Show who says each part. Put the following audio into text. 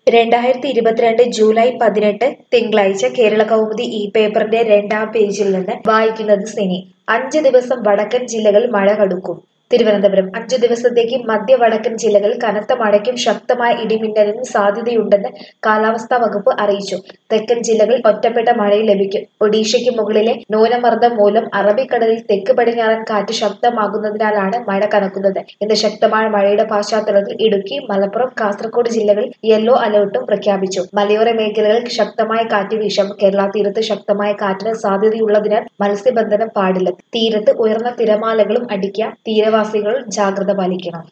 Speaker 1: രണ്ടായിരത്തി ഇരുപത്തിരണ്ട് ജൂലൈ പതിനെട്ട് തിങ്കളാഴ്ച കേരള കൗമുദി ഈ പേപ്പറിന്റെ രണ്ടാം പേജിൽ നിന്ന് വായിക്കുന്നത് സിനി അഞ്ച് ദിവസം വടക്കൻ ജില്ലകൾ മഴ കടുക്കും തിരുവനന്തപുരം അഞ്ചു ദിവസത്തേക്ക് മധ്യ വടക്കൻ ജില്ലകളിൽ കനത്ത മഴയ്ക്കും ശക്തമായ ഇടിമിന്നലിനും സാധ്യതയുണ്ടെന്ന് കാലാവസ്ഥാ വകുപ്പ് അറിയിച്ചു തെക്കൻ ജില്ലകളിൽ ഒറ്റപ്പെട്ട മഴ ലഭിക്കും ഒഡീഷയ്ക്ക് മുകളിലെ ന്യൂനമർദ്ദം മൂലം അറബിക്കടലിൽ തെക്ക് പടിഞ്ഞാറൻ കാറ്റ് ശക്തമാകുന്നതിനാലാണ് മഴ കനക്കുന്നത് ഇന്ന് ശക്തമായ മഴയുടെ പശ്ചാത്തലത്തിൽ ഇടുക്കി മലപ്പുറം കാസർഗോഡ് ജില്ലകളിൽ യെല്ലോ അലർട്ടും പ്രഖ്യാപിച്ചു മലയോര മേഖലകളിൽ ശക്തമായ കാറ്റ് വീശും കേരള തീരത്ത് ശക്തമായ കാറ്റിന് സാധ്യതയുള്ളതിനാൽ മത്സ്യബന്ധനം പാടില്ല തീരത്ത് ഉയർന്ന തിരമാലകളും അടിക്കാം തീരവാസികൾ ജാഗ്രത പാലിക്കണം